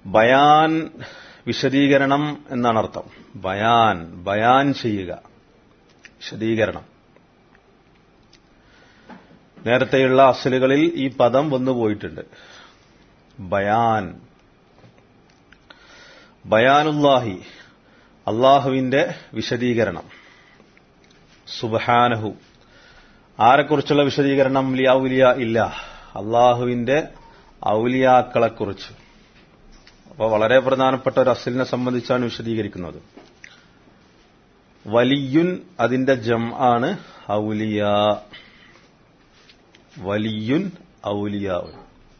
ബയാൻ വിശദീകരണം എന്നാണ് അർത്ഥം ബയാൻ ബയാൻ ചെയ്യുക വിശദീകരണം നേരത്തെയുള്ള അസലുകളിൽ ഈ പദം വന്നുപോയിട്ടുണ്ട് ബയാൻ ബയാനുല്ലാഹി അള്ളാഹുവിന്റെ വിശദീകരണം സുബഹാനഹു ആരെക്കുറിച്ചുള്ള വിശദീകരണം ലിയാവുലിയ ഇല്ല അള്ളാഹുവിന്റെ ഔലിയാക്കളെക്കുറിച്ച് അപ്പോൾ വളരെ പ്രധാനപ്പെട്ട ഒരു അസലിനെ സംബന്ധിച്ചാണ് വിശദീകരിക്കുന്നത് വലിയുൻ അതിന്റെ ജം ആണ് ഔലിയ വലിയുൻ ഔലിയാവ്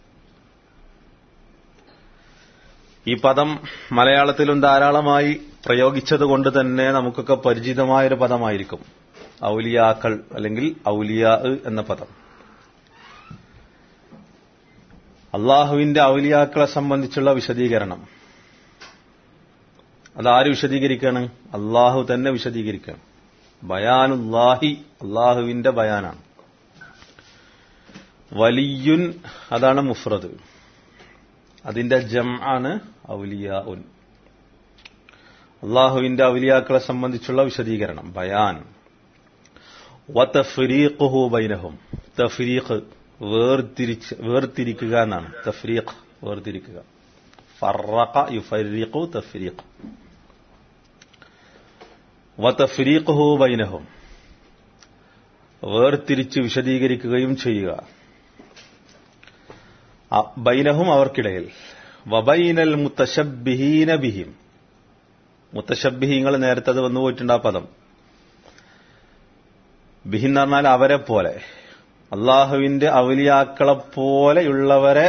ഈ പദം മലയാളത്തിലും ധാരാളമായി പ്രയോഗിച്ചതുകൊണ്ട് തന്നെ നമുക്കൊക്കെ പരിചിതമായൊരു പദമായിരിക്കും ഔലിയാക്കൾ അല്ലെങ്കിൽ ഔലിയാ എന്ന പദം അള്ളാഹുവിന്റെ ഔലിയാക്കളെ സംബന്ധിച്ചുള്ള വിശദീകരണം അതാര് വിശദീകരിക്കാണ് അള്ളാഹു തന്നെ വിശദീകരിക്കണം ബയാനുല്ലാഹി അള്ളാഹുവിന്റെ ബയാനാണ് വലിയുൻ അതാണ് മുഫ്രദ് അതിന്റെ ജം ആണ് ഔലിയാ ഉൻ അള്ളാഹുവിന്റെ ഔലിയാക്കളെ സംബന്ധിച്ചുള്ള വിശദീകരണം ബയാൻ വതഫ്രീഖുഹു ബൈനഹും തഫ്രീഖ് വേർതിരിച്ച് വേർതിരിക്കുക എന്നാണ് തഫ്രീഖ് വേർതിരിക്കുക ഫറഖ യുഫരീഖു തഫ്രീഖ് വതഫ്രീഖുഹു ബൈനഹും വേർതിരിച്ച് വിശദീകരിക്കുകയും ചെയ്യുക ബൈനഹും അവർക്കിടയിൽ വബൈനൽ മുത്തശബ്ബിഹീന ബിഹിം മുത്തശബ്ബിഹീങ്ങൾ നേരത്തെ അത് വന്നു പോയിട്ടുണ്ട് ആ പദം ബിഹിൻ എന്ന് പറഞ്ഞാൽ അവരെ പോലെ അള്ളാഹുവിന്റെ ഔലിയാക്കളെ പോലെയുള്ളവരെ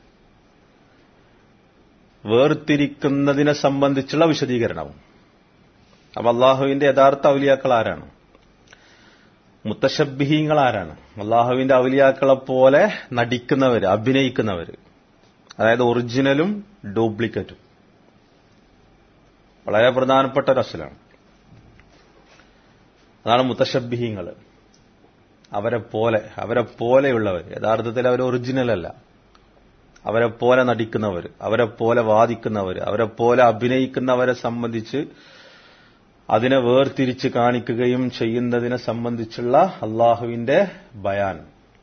വേർതിരിക്കുന്നതിനെ സംബന്ധിച്ചുള്ള വിശദീകരണവും അപ്പൊ അള്ളാഹുവിന്റെ യഥാർത്ഥ ഔലിയാക്കൾ ആരാണ് മുത്തശബ്ബിഹീങ്ങൾ ആരാണ് അള്ളാഹുവിന്റെ ഔലിയാക്കളെ പോലെ നടിക്കുന്നവര് അഭിനയിക്കുന്നവര് അതായത് ഒറിജിനലും ഡ്യൂപ്ലിക്കറ്റും വളരെ പ്രധാനപ്പെട്ട ഒരു അസലാണ് അതാണ് മുത്തശബ്ബിഹീങ്ങൾ അവരെ പോലെ അവരെ പോലെയുള്ളവർ യഥാർത്ഥത്തിൽ അവർ ഒറിജിനൽ അല്ല അവരെ പോലെ നടിക്കുന്നവർ അവരെ പോലെ വാദിക്കുന്നവർ അവരെ പോലെ അഭിനയിക്കുന്നവരെ സംബന്ധിച്ച് അതിനെ വേർതിരിച്ച് കാണിക്കുകയും ചെയ്യുന്നതിനെ സംബന്ധിച്ചുള്ള അള്ളാഹുവിന്റെ ബയാൻ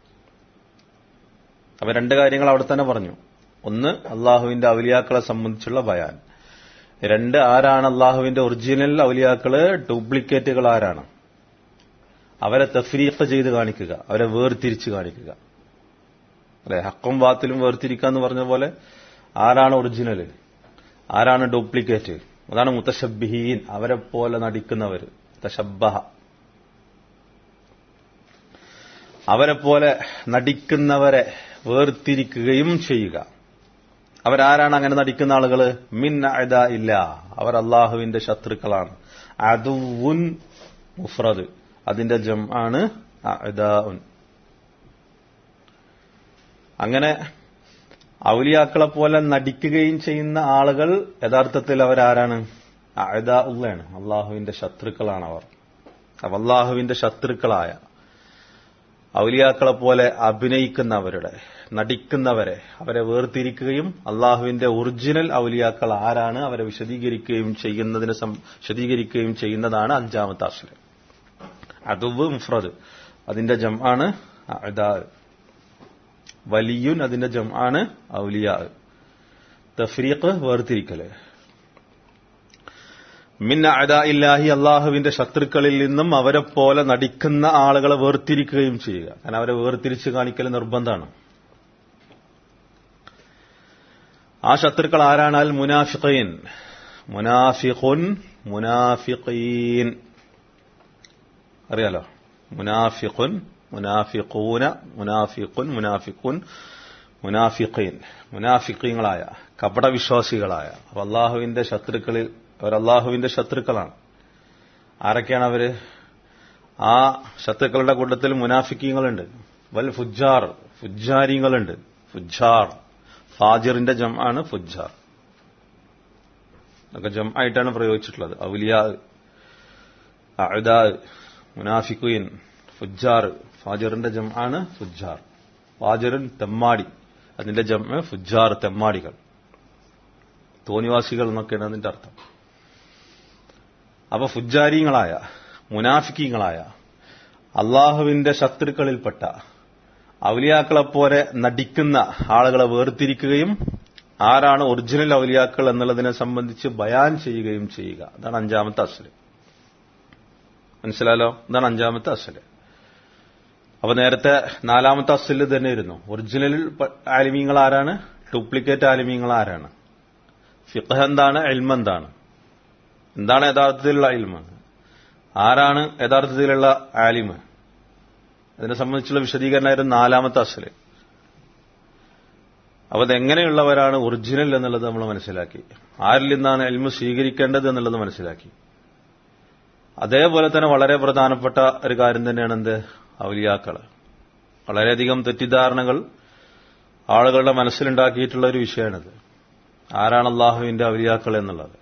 അവ രണ്ട് കാര്യങ്ങൾ അവിടെ തന്നെ പറഞ്ഞു ഒന്ന് അള്ളാഹുവിന്റെ ഔലിയാക്കളെ സംബന്ധിച്ചുള്ള ബയാൻ രണ്ട് ആരാണ് അള്ളാഹുവിന്റെ ഒറിജിനൽ ഔലിയാക്കള് ഡ്യൂപ്ലിക്കേറ്റുകൾ ആരാണ് അവരെ തഫ്രീഖ് ചെയ്ത് കാണിക്കുക അവരെ വേർതിരിച്ച് കാണിക്കുക അല്ലെ ഹക്കും വാത്തിലും വേർതിരിക്കുക എന്ന് പറഞ്ഞ പോലെ ആരാണ് ഒറിജിനൽ ആരാണ് ഡ്യൂപ്ലിക്കേറ്റ് അതാണ് മുത്തശബ്ബിഹീൻ അവരെ പോലെ നടിക്കുന്നവർ തശബ്ബഹ അവരെ പോലെ നടിക്കുന്നവരെ വേർതിരിക്കുകയും ചെയ്യുക അവരാരാണ് അങ്ങനെ നടിക്കുന്ന ആളുകൾ മിൻ അഴത ഇല്ല അവർ അള്ളാഹുവിന്റെ ശത്രുക്കളാണ് അതുവുൻ മുഫ്രദ് അതിന്റെ ജം ആണ് അഅദാഉൻ അങ്ങനെ ഔലിയാക്കളെ പോലെ നടിക്കുകയും ചെയ്യുന്ന ആളുകൾ യഥാർത്ഥത്തിൽ അവരാരാണ് അഴദാ ഉള്ളയാണ് അള്ളാഹുവിന്റെ ശത്രുക്കളാണ് അവർ അപ്പൊ അള്ളാഹുവിന്റെ ശത്രുക്കളായ ഔലിയാക്കളെ പോലെ അഭിനയിക്കുന്നവരുടെ നടിക്കുന്നവരെ അവരെ വേർതിരിക്കുകയും അള്ളാഹുവിന്റെ ഒറിജിനൽ ഔലിയാക്കൾ ആരാണ് അവരെ വിശദീകരിക്കുകയും ചെയ്യുന്നതിന് വിശദീകരിക്കുകയും ചെയ്യുന്നതാണ് അഞ്ചാമത്തെ ആശ്രയം അതുവ് മുഫ്രദ് അതിന്റെ ജം ആണ് അദാ വലിയുൻ അതിന്റെ ജം ആണ് ഔലിയ തഫ്രീഖ് വേർതിരിക്കല് മിൻ അദാ ഇല്ലാഹി അള്ളാഹുവിന്റെ ശത്രുക്കളിൽ നിന്നും അവരെ പോലെ നടിക്കുന്ന ആളുകളെ വേർതിരിക്കുകയും ചെയ്യുക കാരണം അവരെ വേർതിരിച്ച് കാണിക്കൽ നിർബന്ധമാണ് ആ ശത്രുക്കൾ ആരാണാൽ മുനാഫിഖീൻ മുനാഫിഖുൻ മുനാഫിഖീൻ അറിയാലോ മുനാഫിഖുൻ മുനാഫിഖൂന മുനാഫിഖുൻ മുനാഫിഖുൻ മുനാഫിഖീൻ മുനാഫിഖീങ്ങളായ കപടവിശ്വാസികളായ അപ്പൊ അള്ളാഹുവിന്റെ ശത്രുക്കളിൽ അവർ അള്ളാഹുവിന്റെ ശത്രുക്കളാണ് ആരൊക്കെയാണ് അവര് ആ ശത്രുക്കളുടെ കൂട്ടത്തിൽ മുനാഫിക്കീങ്ങളുണ്ട് വൽ ഫുജാർ ഫുജാരിങ്ങളുണ്ട് ഫുജാർ ഫാജിറിന്റെ ജം ആണ് ഫുജാർ ഒക്കെ ജം ആയിട്ടാണ് പ്രയോഗിച്ചിട്ടുള്ളത് ഔലിയാ അഅദാ മുനാഫിക്കുയിൻ ഫുജാർ ഫാജിറിന്റെ ജം ആണ് ഫുജാർ ഫാജിറിൻ തെമ്മാടി അതിന്റെ ജം ഫുജാർ തെമ്മാടികൾ തോന്നിവാസികൾ എന്നൊക്കെയാണ് അതിന്റെ അർത്ഥം അപ്പൊ ഫുജാരിങ്ങളായ മുനാഫിക്കീങ്ങളായ അള്ളാഹുവിന്റെ ശത്രുക്കളിൽപ്പെട്ട ഔലിയാക്കളെപ്പോലെ നടിക്കുന്ന ആളുകളെ വേർതിരിക്കുകയും ആരാണ് ഒറിജിനൽ ഔലിയാക്കൾ എന്നുള്ളതിനെ സംബന്ധിച്ച് ബയാൻ ചെയ്യുകയും ചെയ്യുക അതാണ് അഞ്ചാമത്തെ അസല് മനസ്സിലാലോ ഇതാണ് അഞ്ചാമത്തെ അസല് അപ്പൊ നേരത്തെ നാലാമത്തെ അസല് തന്നെ ഇരുന്നു ഒറിജിനൽ ആലിമീങ്ങൾ ആരാണ് ഡ്യൂപ്ലിക്കേറ്റ് ആലിമീങ്ങൾ ആരാണ് ഫിഖ് എന്താണ് എൽമ എന്താണ് എന്താണ് യഥാർത്ഥത്തിലുള്ള ഇൽമ ആരാണ് യഥാർത്ഥത്തിലുള്ള ആലിമ് അതിനെ സംബന്ധിച്ചുള്ള വിശദീകരണമായിരുന്നു നാലാമത്തെ അസല് അപ്പൊ അതെങ്ങനെയുള്ളവരാണ് ഒറിജിനൽ എന്നുള്ളത് നമ്മൾ മനസ്സിലാക്കി ആരിൽ നിന്നാണ് എൽമ സ്വീകരിക്കേണ്ടത് എന്നുള്ളത് മനസ്സിലാക്കി അതേപോലെ തന്നെ വളരെ പ്രധാനപ്പെട്ട ഒരു കാര്യം തന്നെയാണ് എന്ത് ഔലിയാക്കള് വളരെയധികം തെറ്റിദ്ധാരണകൾ ആളുകളുടെ മനസ്സിലുണ്ടാക്കിയിട്ടുള്ള ഒരു വിഷയമാണിത് ആരാണ് അള്ളാഹുവിന്റെ ഔലിയാക്കൾ എന്നുള്ളത്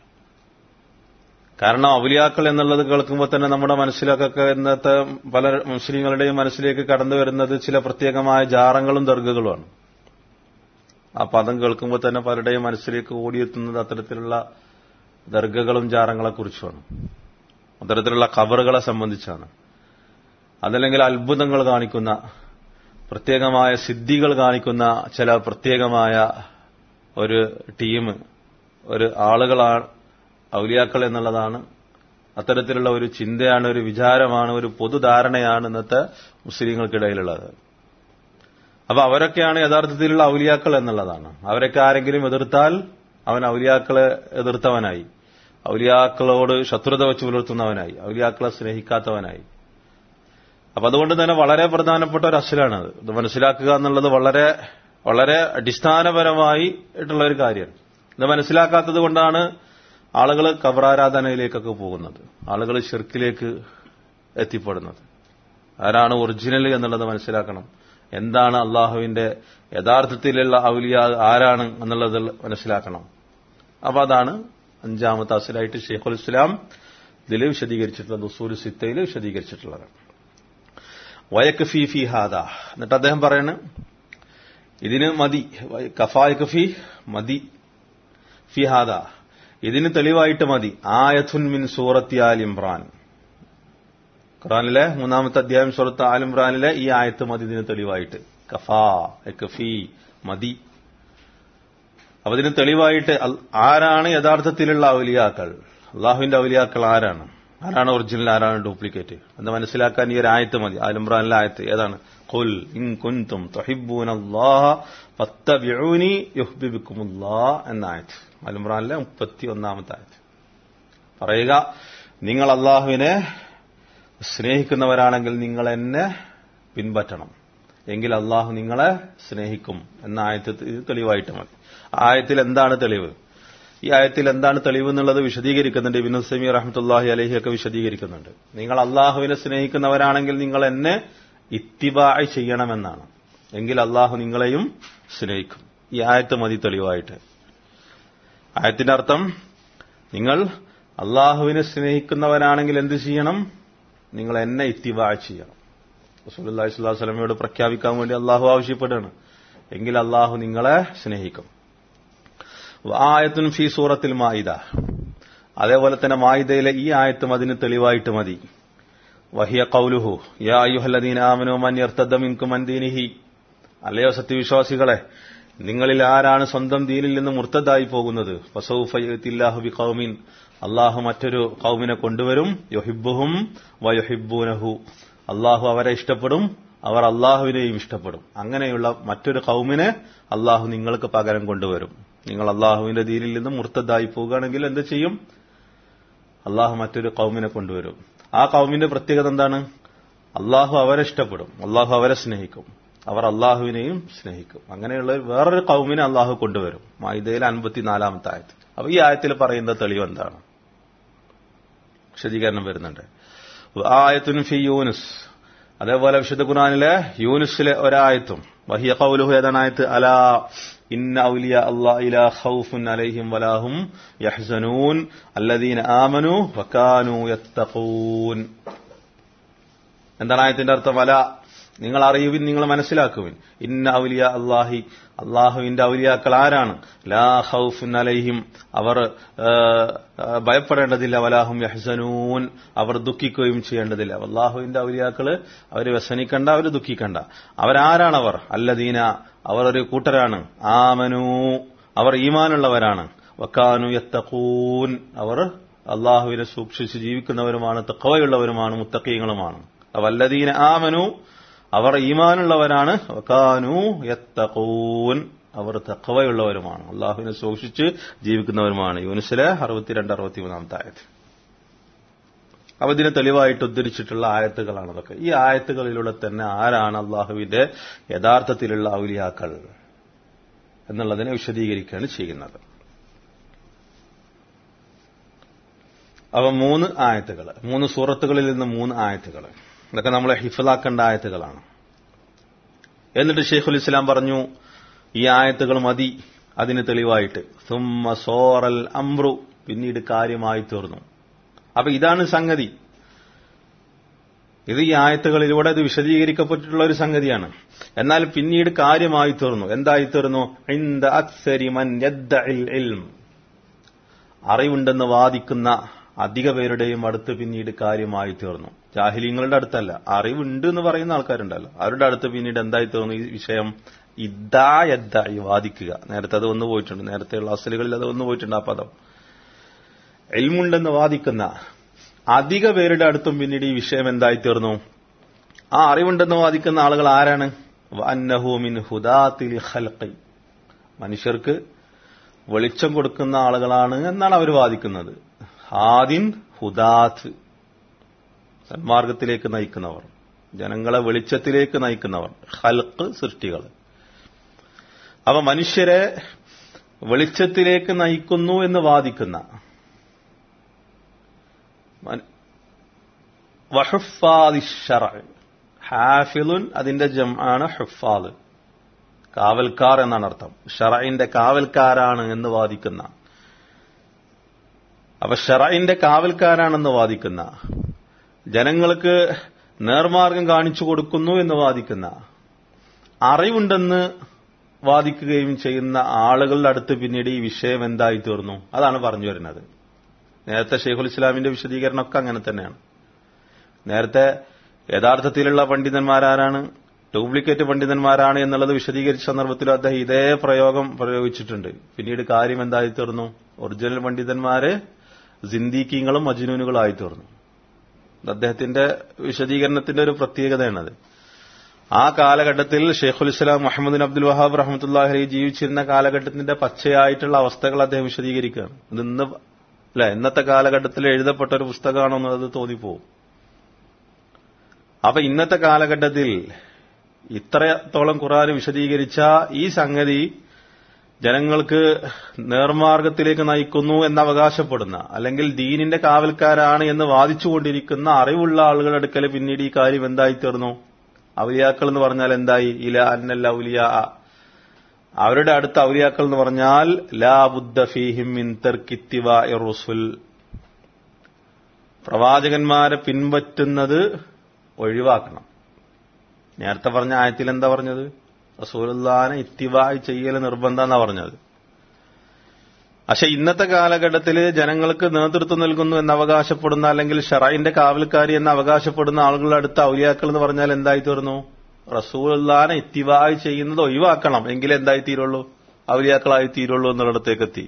കാരണം ഔലിയാക്കൾ എന്നുള്ളത് കേൾക്കുമ്പോൾ തന്നെ നമ്മുടെ മനസ്സിലൊക്കെ ഇന്നത്തെ പല മുസ്ലിങ്ങളുടെയും മനസ്സിലേക്ക് കടന്നു വരുന്നത് ചില പ്രത്യേകമായ ജാറങ്ങളും ദർഗകളുമാണ് ആ പദം കേൾക്കുമ്പോൾ തന്നെ പലരുടെയും മനസ്സിലേക്ക് ഓടിയെത്തുന്നത് അത്തരത്തിലുള്ള ദർഗകളും ജാറങ്ങളെ കുറിച്ചുമാണ് അത്തരത്തിലുള്ള കബറുകളെ സംബന്ധിച്ചാണ് അതല്ലെങ്കിൽ അത്ഭുതങ്ങൾ കാണിക്കുന്ന പ്രത്യേകമായ സിദ്ധികൾ കാണിക്കുന്ന ചില പ്രത്യേകമായ ഒരു ടീം ഒരു ആളുകളാണ് ഔലിയാക്കൾ എന്നുള്ളതാണ് അത്തരത്തിലുള്ള ഒരു ചിന്തയാണ് ഒരു വിചാരമാണ് ഒരു പൊതുധാരണയാണ് ഇന്നത്തെ മുസ്ലിങ്ങൾക്കിടയിലുള്ളത് അപ്പൊ അവരൊക്കെയാണ് യഥാർത്ഥത്തിലുള്ള ഔലിയാക്കൾ എന്നുള്ളതാണ് അവരൊക്കെ ആരെങ്കിലും എതിർത്താൽ അവൻ ഔലിയാക്കളെ എതിർത്തവനായി ഔലിയാക്കളോട് ശത്രുത വെച്ച് പുലർത്തുന്നവനായി ഔലിയാക്കളെ സ്നേഹിക്കാത്തവനായി അപ്പൊ അതുകൊണ്ട് തന്നെ വളരെ പ്രധാനപ്പെട്ട ഒരു അസലാണത് ഇത് മനസ്സിലാക്കുക എന്നുള്ളത് വളരെ വളരെ അടിസ്ഥാനപരമായി ആയിട്ടുള്ള ഒരു കാര്യമാണ് ഇത് മനസ്സിലാക്കാത്തത് കൊണ്ടാണ് ആളുകൾ കബറാരാധനയിലേക്കൊക്കെ പോകുന്നത് ആളുകൾ ഷിർക്കിലേക്ക് എത്തിപ്പെടുന്നത് ആരാണ് ഒറിജിനൽ എന്നുള്ളത് മനസ്സിലാക്കണം എന്താണ് അള്ളാഹുവിന്റെ യഥാർത്ഥത്തിലുള്ള ഔലിയ ആരാണ് എന്നുള്ളത് മനസ്സിലാക്കണം അപ്പൊ അതാണ് അഞ്ചാമത്തെ അസലായിട്ട് ഷെയ്ഖുൽ ഇസ്ലാം ഇതിൽ വിശദീകരിച്ചിട്ടുള്ളത് ഉസൂൽ സിത്തയിൽ വിശദീകരിച്ചിട്ടുള്ളത് വയക്ക് ഫി ഫി ഹാദ എന്നിട്ട് അദ്ദേഹം പറയാണ് ഇതിന് മതി കഫായക്ക് ഫി മതി ഫി ഹാദ ഇതിന് തെളിവായിട്ട് മതി ആയഥുൻ മിൻ സൂറത്തി ആൽ ഇമ്രാൻ ഖുറാനിലെ മൂന്നാമത്തെ അധ്യായം സൂറത്ത് ആൽ ഇമ്രാനിലെ ഈ ആയത്ത് മതി ഇതിന് തെളിവായിട്ട് കഫാ കഫി മതി അപ്പൊ ഇതിന് തെളിവായിട്ട് ആരാണ് യഥാർത്ഥത്തിലുള്ള ഔലിയാക്കൾ അള്ളാഹുവിന്റെ ഔലിയാക്കൾ ആരാണ് ആരാണ് ഒറിജിനൽ ആരാണ് ഡ്യൂപ്ലിക്കേറ്റ് എന്ന് മനസ്സിലാക്കാൻ ഈ ഒരു ആയത്ത് മതി ആലിമ്രാനിലെ ആയത്ത് ഏതാണ് ഖുൽ ഇൻ കുൻതും തുഹിബ്ബൂനല്ലാഹ ഫത്തബിഊനി യുഹ്ബിബുക്കുമുല്ലാഹ് എന്ന ആയത്ത് ആലിമ്രാനിലെ മുപ്പത്തി ഒന്നാമത്തെ ആയത്ത് പറയുക നിങ്ങൾ അള്ളാഹുവിനെ സ്നേഹിക്കുന്നവരാണെങ്കിൽ നിങ്ങൾ എന്നെ പിൻപറ്റണം എങ്കിൽ അള്ളാഹു നിങ്ങളെ സ്നേഹിക്കും എന്ന ആയത്ത് ഇത് തെളിവായിട്ട് മതി ആയത്തിൽ എന്താണ് തെളിവ് ഈ ആയത്തിൽ എന്താണ് തെളിവ് എന്നുള്ളത് വിശദീകരിക്കുന്നുണ്ട് ഇബിൻ സമീർ റഹ്മത്തുല്ലാഹി അലഹിയൊക്കെ വിശദീകരിക്കുന്നുണ്ട് നിങ്ങൾ അള്ളാഹുവിനെ സ്നേഹിക്കുന്നവരാണെങ്കിൽ നിങ്ങൾ എന്നെ ഇത്തിബായ് ചെയ്യണമെന്നാണ് എങ്കിൽ അള്ളാഹു നിങ്ങളെയും സ്നേഹിക്കും ഈ ആയത്ത് മതി തെളിവായിട്ട് ആയത്തിന്റെ അർത്ഥം നിങ്ങൾ അള്ളാഹുവിനെ സ്നേഹിക്കുന്നവരാണെങ്കിൽ എന്ത് ചെയ്യണം നിങ്ങൾ എന്നെ ഇത്തിബായ് ചെയ്യണം റസൂലി സ്വലാഹു സ്വലമയോട് പ്രഖ്യാപിക്കാൻ വേണ്ടി അള്ളാഹു ആവശ്യപ്പെടുകയാണ് എങ്കിൽ അള്ളാഹു നിങ്ങളെ സ്നേഹിക്കും ആയത്തുൻ ഫി സൂറത്തിൽ മായിദ അതേപോലെ തന്നെ മായിദയിലെ ഈ ആയത്തും അതിന് തെളിവായിട്ട് മതി വഹിയ കൗലുഹു യാ അയ്യുഹല്ലദീന ആമനു മൻ യർത്തദ്ദ മിൻകും അൻ ദീനിഹി അല്ലയോ സത്യവിശ്വാസികളെ നിങ്ങളിൽ ആരാണ് സ്വന്തം ദീനിൽ നിന്ന് മുർത്തതായി പോകുന്നത് ഫസൗഫില്ലാഹു ബി കൗമിൻ അള്ളാഹു മറ്റൊരു കൗമിനെ കൊണ്ടുവരും യൊഹിബുഹും വയൊഹിബൂനഹു അള്ളാഹു അവരെ ഇഷ്ടപ്പെടും അവർ അള്ളാഹുവിനെയും ഇഷ്ടപ്പെടും അങ്ങനെയുള്ള മറ്റൊരു കൗമിനെ അള്ളാഹു നിങ്ങൾക്ക് പകരം കൊണ്ടുവരും നിങ്ങൾ അള്ളാഹുവിന്റെ ദീനിൽ നിന്ന് മുർത്തതായി പോവുകയാണെങ്കിൽ എന്ത് ചെയ്യും അള്ളാഹു മറ്റൊരു കൗമിനെ കൊണ്ടുവരും ആ കൗമിന്റെ പ്രത്യേകത എന്താണ് അള്ളാഹു അവരെ ഇഷ്ടപ്പെടും അള്ളാഹു അവരെ സ്നേഹിക്കും അവർ അള്ളാഹുവിനെയും സ്നേഹിക്കും അങ്ങനെയുള്ള വേറൊരു കൗമിനെ അള്ളാഹു കൊണ്ടുവരും മായിദയിൽ അൻപത്തിനാലാമത്തെ ആയത്തിൽ അപ്പൊ ഈ ആയത്തിൽ പറയുന്ന തെളിവ് എന്താണ് വിശദീകരണം വരുന്നുണ്ട് ആയത്തുൻ ഫി യൂനുസ് അതേപോലെ വിശുദ്ധ ഖുർആനിലെ യൂനുസിലെ ഒരായത്തും വഹിയ കൗലുഹു ഏതാണ് ആയത്ത് അലാ ഇന്ന ഔലിയ അല്ലാ ഇലാ ഖൗഫുൻ അലൈഹിം വലാഹും യഹ്സനൂൻ അല്ലദീന ആമനു വകാനു യത്തഖൂൻ എന്താണ് ആയത്തിന്റെ അർത്ഥം അല നിങ്ങൾ അറിയുവിൻ നിങ്ങൾ മനസ്സിലാക്കുവിൻ ഇന്ന ഔലിയ അള്ളാഹി അള്ളാഹുവിന്റെ ഔലിയാക്കൾ ആരാണ് ലാ ഹൗഫുൻ അലൈഹിം അവർ ആ, ആ, ഭയപ്പെടേണ്ടതില്ല വലാഹും യഹ്സനൂൻ അവർ ദുഃഖിക്കുകയും ചെയ്യേണ്ടതില്ല അള്ളാഹുവിന്റെ ഔലിയാക്കള് അവർ വ്യസനിക്കണ്ട അവർ ദുഃഖിക്കണ്ട അവരാരാണവർ അല്ലദീന അവർ ഒരു കൂട്ടരാണ് ആമനു അവർ ഈമാനുള്ളവരാണ് വക്കാനു യത്തഖൂൻ അവർ അള്ളാഹുവിനെ സൂക്ഷിച്ച് ജീവിക്കുന്നവരുമാണ് തക്കവയുള്ളവരുമാണ് മുത്തക്കീങ്ങളുമാണ് വല്ലദീന ആമനു അവർ ഈമാനുള്ളവരാണ് വക്കാനു യത്തഖൂൻ അവർ തക്കവയുള്ളവരുമാണ് അള്ളാഹുവിനെ സൂക്ഷിച്ച് ജീവിക്കുന്നവരുമാണ് യൂനിസിലെ അറുപത്തിരണ്ട് അറുപത്തിമൂന്നാമത്തെ ആയത് അപ്പൊ ഇതിന് തെളിവായിട്ട് ഉദ്ധരിച്ചിട്ടുള്ള ആയത്തുകളാണ് അതൊക്കെ ഈ ആയത്തുകളിലൂടെ തന്നെ ആരാണ് അള്ളാഹുവിന്റെ യഥാർത്ഥത്തിലുള്ള ഔലിയാക്കൾ എന്നുള്ളതിനെ വിശദീകരിക്കുകയാണ് ചെയ്യുന്നത് അവ മൂന്ന് ആയത്തുകൾ മൂന്ന് സൂറത്തുകളിൽ നിന്ന് മൂന്ന് ആയത്തുകൾ ഇതൊക്കെ നമ്മളെ ഹിഫലാക്കേണ്ട ആയത്തുകളാണ് എന്നിട്ട് ഷെയ്ഖുൽ ഇസ്ലാം പറഞ്ഞു ഈ ആയത്തുകൾ മതി അതിന് തെളിവായിട്ട് സുമ്മ സോറൽ അമ്രു പിന്നീട് കാര്യമായി തീർന്നു അപ്പൊ ഇതാണ് സംഗതി ഇത് ഈ ആയത്തുകളിലൂടെ ഇത് വിശദീകരിക്കപ്പെട്ടിട്ടുള്ള ഒരു സംഗതിയാണ് എന്നാൽ പിന്നീട് കാര്യമായി തീർന്നു എന്തായി തീർന്നു ഇന്ദ അക്സരി മൻ യദ്ദഇൽ ഇൽം അറിവുണ്ടെന്ന് വാദിക്കുന്ന അധിക പേരുടെയും അടുത്ത് പിന്നീട് കാര്യമായി തീർന്നു ജാഹിലിങ്ങളുടെ അടുത്തല്ല അറിവുണ്ട് എന്ന് പറയുന്ന ആൾക്കാരുണ്ടല്ലോ അവരുടെ അടുത്ത് പിന്നീട് എന്തായി തീർന്നു ഈ വിഷയം ഇദ്ദാ യദ്ദായി വാദിക്കുക നേരത്തെ അത് വന്നു പോയിട്ടുണ്ട് നേരത്തെയുള്ള അസലുകളിൽ അത് വന്നു പോയിട്ടുണ്ട് ആ പദം എൽമുണ്ടെന്ന് വാദിക്കുന്ന അധിക പേരുടെ അടുത്തും പിന്നീട് ഈ വിഷയം എന്തായി തീർന്നു ആ അറിവുണ്ടെന്ന് വാദിക്കുന്ന ആളുകൾ ആരാണ് വന്നഹൂമിൻ ഹുദാത്തിൽ ഖൽഖി മനുഷ്യർക്ക് വെളിച്ചം കൊടുക്കുന്ന ആളുകളാണ് എന്നാണ് അവർ വാദിക്കുന്നത് ഹാദിൻ ഹുദാത്ത് സന്മാർഗത്തിലേക്ക് നയിക്കുന്നവർ ജനങ്ങളെ വെളിച്ചത്തിലേക്ക് നയിക്കുന്നവർ ഹൽക്ക് സൃഷ്ടികൾ അവ മനുഷ്യരെ വെളിച്ചത്തിലേക്ക് നയിക്കുന്നു എന്ന് വാദിക്കുന്ന വഹുഫാദി ഹാഫിലുൻ അതിന്റെ ജം ആണ് ഹുഫാദ് കാവൽക്കാർ എന്നാണ് അർത്ഥം ഷറയിന്റെ കാവൽക്കാരാണ് എന്ന് വാദിക്കുന്ന അപ്പൊ ഷറയിന്റെ കാവൽക്കാരാണെന്ന് വാദിക്കുന്ന ജനങ്ങൾക്ക് നേർമാർഗം കാണിച്ചു കൊടുക്കുന്നു എന്ന് വാദിക്കുന്ന അറിവുണ്ടെന്ന് വാദിക്കുകയും ചെയ്യുന്ന ആളുകളുടെ അടുത്ത് പിന്നീട് ഈ വിഷയം എന്തായി തീർന്നു അതാണ് പറഞ്ഞു വരുന്നത് നേരത്തെ ഷെയ്ഖുൽ ഇസ്ലാമിന്റെ വിശദീകരണമൊക്കെ അങ്ങനെ തന്നെയാണ് നേരത്തെ യഥാർത്ഥത്തിലുള്ള പണ്ഡിതന്മാരാരാണ് ഡ്യൂപ്ലിക്കേറ്റ് പണ്ഡിതന്മാരാണ് എന്നുള്ളത് വിശദീകരിച്ച സന്ദർഭത്തിൽ അദ്ദേഹം ഇതേ പ്രയോഗം പ്രയോഗിച്ചിട്ടുണ്ട് പിന്നീട് കാര്യം എന്തായി തീർന്നു ഒറിജിനൽ പണ്ഡിതന്മാര് സിന്ദീക്കിങ്ങളും മജ്നൂനുകളായി തീർന്നു അദ്ദേഹത്തിന്റെ വിശദീകരണത്തിന്റെ ഒരു പ്രത്യേകതയാണത് ആ കാലഘട്ടത്തിൽ ഷെയ്ഖുൽ ഇസ്ലാം മുഹമ്മദ് അബ്ദുൽ വഹാബ് റഹ്മത്തുല്ലാഹി ജീവിച്ചിരുന്ന കാലഘട്ടത്തിന്റെ പച്ചയായിട്ടുള്ള അവസ്ഥകൾ അദ്ദേഹം വിശദീകരിക്കുകയാണ് ഇത് ഇന്ന് അല്ലെ ഇന്നത്തെ കാലഘട്ടത്തിൽ എഴുതപ്പെട്ട ഒരു പുസ്തകമാണോ എന്നത് തോന്നിപ്പോവും അപ്പൊ ഇന്നത്തെ കാലഘട്ടത്തിൽ ഇത്രത്തോളം ഖുറാൻ വിശദീകരിച്ച ഈ സംഗതി ജനങ്ങൾക്ക് നേർമാർഗത്തിലേക്ക് നയിക്കുന്നു എന്ന് അവകാശപ്പെടുന്ന അല്ലെങ്കിൽ ദീനിന്റെ കാവൽക്കാരാണ് എന്ന് വാദിച്ചുകൊണ്ടിരിക്കുന്ന അറിവുള്ള ആളുകളുടെ അടുക്കൽ പിന്നീട് ഈ കാര്യം എന്തായി തീർന്നു ഔലിയാക്കൾ എന്ന് പറഞ്ഞാൽ എന്തായി ഇല അന്നല്ല ഔലിയ അവരുടെ അടുത്ത ഔലിയാക്കൾ എന്ന് പറഞ്ഞാൽ ലാ ബുദ്ധ ഫീഹിം മിൻ തർക്കിത്തിവ റുസുൽ പ്രവാചകന്മാരെ പിൻപറ്റുന്നത് ഒഴിവാക്കണം നേരത്തെ പറഞ്ഞ ആയത്തിൽ എന്താ പറഞ്ഞത് റസൂലുല്ലാനെ ഇത്തിവായി ചെയ്യൽ നിർബന്ധം എന്നാ പറഞ്ഞത് പക്ഷെ ഇന്നത്തെ കാലഘട്ടത്തിൽ ജനങ്ങൾക്ക് നേതൃത്വം നൽകുന്നു എന്ന് അവകാശപ്പെടുന്ന അല്ലെങ്കിൽ ഷറൈന്റെ കാവൽക്കാരി എന്ന് അവകാശപ്പെടുന്ന ആളുകളുടെ അടുത്ത ഔലിയാക്കൾ എന്ന് പറഞ്ഞാൽ എന്തായി തീർന്നു റസൂലുല്ലാനെ ഇത്തിവായി ചെയ്യുന്നത് ഒഴിവാക്കണം എങ്കിലേ എന്തായി തീരുള്ളൂ ഔലിയാക്കളായി തീരുള്ളൂ എന്നുള്ളിടത്തേക്ക് എത്തി